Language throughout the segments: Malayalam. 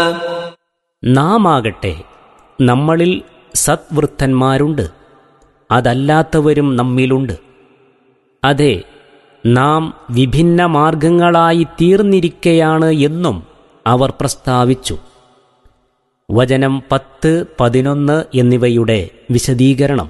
നാം ആകട്ടെ നമ്മളിൽ സത്വൃത്തന്മാരുണ്ട് അതല്ലാത്തവരും നമ്മിലുണ്ട് അതെ നാം വിഭിന്ന മാർഗങ്ങളായി തീർന്നിരിക്കയാണ് എന്നും അവർ പ്രസ്താവിച്ചു വചനം പത്ത് പതിനൊന്ന് എന്നിവയുടെ വിശദീകരണം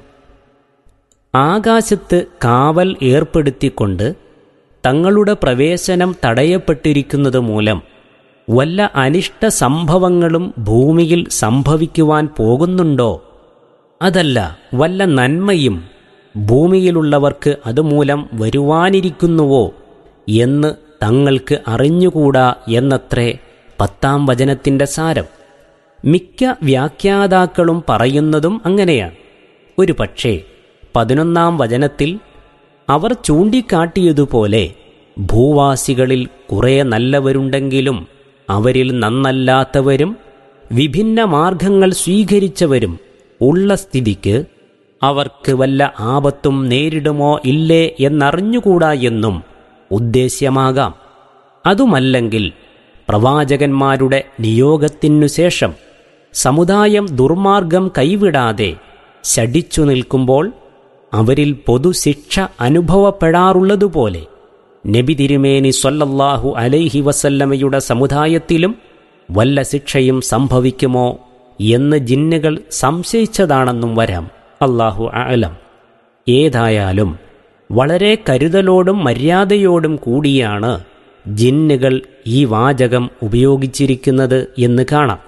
ആകാശത്ത് കാവൽ ഏർപ്പെടുത്തിക്കൊണ്ട് തങ്ങളുടെ പ്രവേശനം തടയപ്പെട്ടിരിക്കുന്നത് മൂലം വല്ല അനിഷ്ട സംഭവങ്ങളും ഭൂമിയിൽ സംഭവിക്കുവാൻ പോകുന്നുണ്ടോ അതല്ല വല്ല നന്മയും ഭൂമിയിലുള്ളവർക്ക് അതുമൂലം വരുവാനിരിക്കുന്നുവോ എന്ന് തങ്ങൾക്ക് അറിഞ്ഞുകൂടാ എന്നത്രേ പത്താം വചനത്തിന്റെ സാരം മിക്ക വ്യാഖ്യാതാക്കളും പറയുന്നതും അങ്ങനെയാണ് ഒരു പക്ഷേ പതിനൊന്നാം വചനത്തിൽ അവർ ചൂണ്ടിക്കാട്ടിയതുപോലെ ഭൂവാസികളിൽ കുറേ നല്ലവരുണ്ടെങ്കിലും അവരിൽ നന്നല്ലാത്തവരും വിഭിന്ന മാർഗങ്ങൾ സ്വീകരിച്ചവരും ഉള്ള സ്ഥിതിക്ക് അവർക്ക് വല്ല ആപത്തും നേരിടുമോ ഇല്ലേ എന്നറിഞ്ഞുകൂടാ എന്നും ഉദ്ദേശ്യമാകാം അതുമല്ലെങ്കിൽ പ്രവാചകന്മാരുടെ നിയോഗത്തിനു ശേഷം സമുദായം ദുർമാർഗം കൈവിടാതെ ശടിച്ചു നിൽക്കുമ്പോൾ അവരിൽ പൊതുശിക്ഷ അനുഭവപ്പെടാറുള്ളതുപോലെ നബി തിരുമേനി സ്വല്ലല്ലാഹു അലൈഹി വസല്ലമയുടെ സമുദായത്തിലും വല്ല ശിക്ഷയും സംഭവിക്കുമോ എന്ന് ജിന്നുകൾ സംശയിച്ചതാണെന്നും വരാം അള്ളാഹു അലം ഏതായാലും വളരെ കരുതലോടും മര്യാദയോടും കൂടിയാണ് ജിന്നുകൾ ഈ വാചകം ഉപയോഗിച്ചിരിക്കുന്നത് എന്ന് കാണാം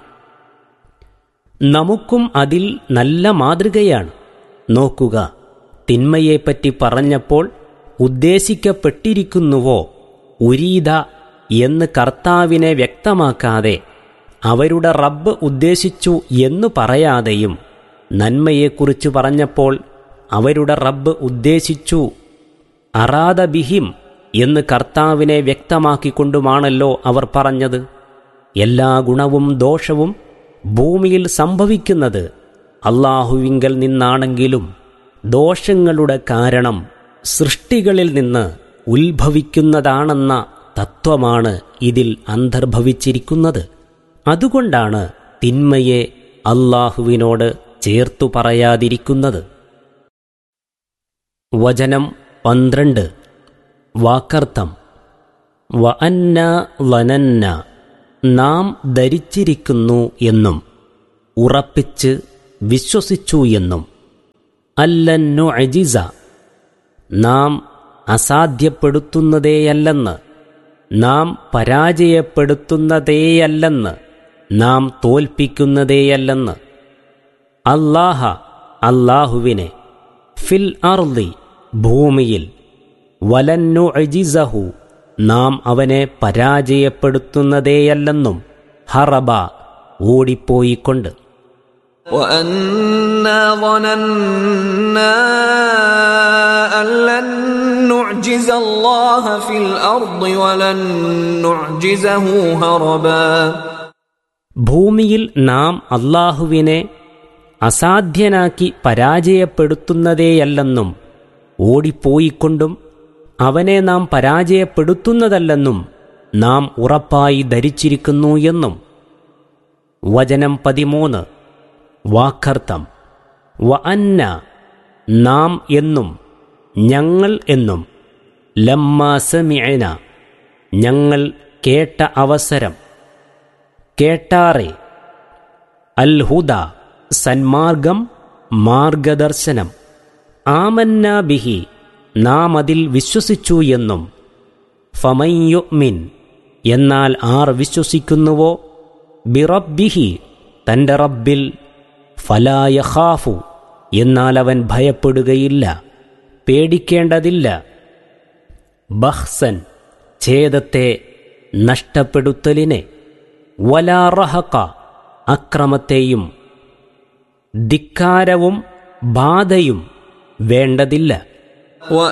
നമുക്കും അതിൽ നല്ല മാതൃകയാണ് നോക്കുക തിന്മയെപ്പറ്റി പറഞ്ഞപ്പോൾ ഉദ്ദേശിക്കപ്പെട്ടിരിക്കുന്നുവോ ഉരീത എന്ന് കർത്താവിനെ വ്യക്തമാക്കാതെ അവരുടെ റബ്ബ് ഉദ്ദേശിച്ചു എന്നു പറയാതെയും നന്മയെക്കുറിച്ച് പറഞ്ഞപ്പോൾ അവരുടെ റബ്ബ് ഉദ്ദേശിച്ചു അറാദ ബിഹിം എന്ന് കർത്താവിനെ വ്യക്തമാക്കിക്കൊണ്ടുമാണല്ലോ അവർ പറഞ്ഞത് എല്ലാ ഗുണവും ദോഷവും ഭൂമിയിൽ സംഭവിക്കുന്നത് അള്ളാഹുവിങ്കൽ നിന്നാണെങ്കിലും ദോഷങ്ങളുടെ കാരണം സൃഷ്ടികളിൽ നിന്ന് ഉത്ഭവിക്കുന്നതാണെന്ന തത്വമാണ് ഇതിൽ അന്തർഭവിച്ചിരിക്കുന്നത് അതുകൊണ്ടാണ് തിന്മയെ അള്ളാഹുവിനോട് ചേർത്തു പറയാതിരിക്കുന്നത് വചനം പന്ത്രണ്ട് വാക്കർത്ഥം വ അന്ന വനന്ന നാം ധരിച്ചിരിക്കുന്നു എന്നും ഉറപ്പിച്ച് വിശ്വസിച്ചു എന്നും അല്ലന്നു അജിസ നാം അസാധ്യപ്പെടുത്തുന്നതേയല്ലെന്ന് നാം പരാജയപ്പെടുത്തുന്നതേയല്ലെന്ന് നാം തോൽപ്പിക്കുന്നതേയല്ലെന്ന് അല്ലാഹ അല്ലാഹുവിനെ ഫിൽ അർദി ഭൂമിയിൽ വലന്നു അജിസഹു നാം അവനെ പരാജയപ്പെടുത്തുന്നതേയല്ലെന്നും ഹറബ ഓടിപ്പോയിക്കൊണ്ട് وأنا ظننا أن لن نعجز الله في الأرض ولن نعجزه هربا ഭൂമിയിൽ നാം അള്ളാഹുവിനെ അസാധ്യനാക്കി പരാജയപ്പെടുത്തുന്നതേയല്ലെന്നും ഓടിപ്പോയിക്കൊണ്ടും അവനെ നാം പരാജയപ്പെടുത്തുന്നതല്ലെന്നും നാം ഉറപ്പായി ധരിച്ചിരിക്കുന്നു എന്നും വചനം പതിമൂന്ന് വാക്കർത്ഥം വ അന്ന നാം എന്നും ഞങ്ങൾ എന്നും ലമ്മാസമിയന ഞങ്ങൾ കേട്ട അവസരം കേട്ടാറെ അൽഹുദ സന്മാർഗം മാർഗദർശനം ആമന്ന ബിഹി നാം അതിൽ വിശ്വസിച്ചു എന്നും ഫമയ്യുമിൻ എന്നാൽ ആർ വിശ്വസിക്കുന്നുവോ ബിറബ്ബിഹി തൻ്റെ റബ്ബിൽ ഫലായഖാഫു എന്നാൽ അവൻ ഭയപ്പെടുകയില്ല പേടിക്കേണ്ടതില്ല ബഹ്സൻ ഛേദത്തെ നഷ്ടപ്പെടുത്തലിനെ വലാറഹക അക്രമത്തെയും ധിക്കാരവും ബാധയും വേണ്ടതില്ല